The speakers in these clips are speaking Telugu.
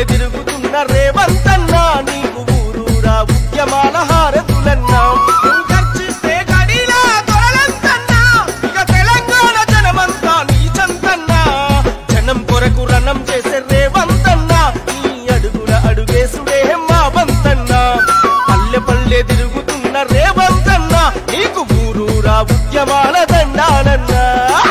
తిరుగుతున్న రేవంతన్నా నీకు ఊరూరా ఉద్యమాల హారతులన్నా నువ్వు గర్జిస్తే గడిలా దొరలంతన్నా ఇక తెలంగాణ జనమంతా నీ చంతన్నా జనం కొరకు రణం చేసే రేవంతన్నా నీ అడుగుల అడుగేసుడే మా వంతన్నా పల్లె పల్లె తిరుగుతున్న రేవంతన్నా నీకు ఊరూరా ఉద్యమాల దండాలన్నా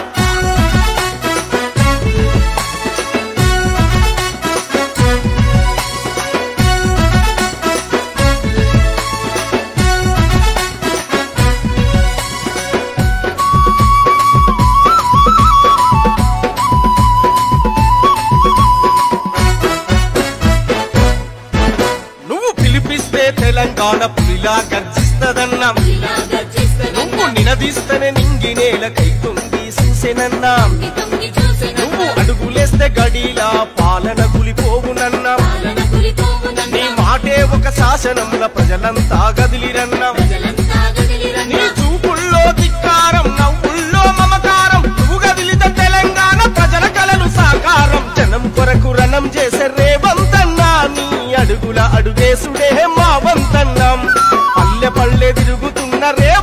నువ్వు పిలిపిస్తే తెలంగాణ పులిలా గర్జిస్తదన్నా నువ్వు నినదీస్తేనే నింగి నేల కైకుంది చూసెనన్నా నువ్వు అడుగులేస్తే గడిలా పాలన గులిపోవునన్నా నీ మాటే ఒక శాసనంల ప్రజలంతా గదిలిరన్నా నీ చూపుల్లో ధిక్కారం నవ్వుల్లో మమకారం నువ్వు గదిలిత తెలంగాణ ప్రజల కలలు సాకారం జనం కొరకు రణం చేసే రేవంతన్నా నీ అడుగుల అడుగేసుడే మా వంతన్నం పల్లె పల్లె తిరుగుతున్న రేవ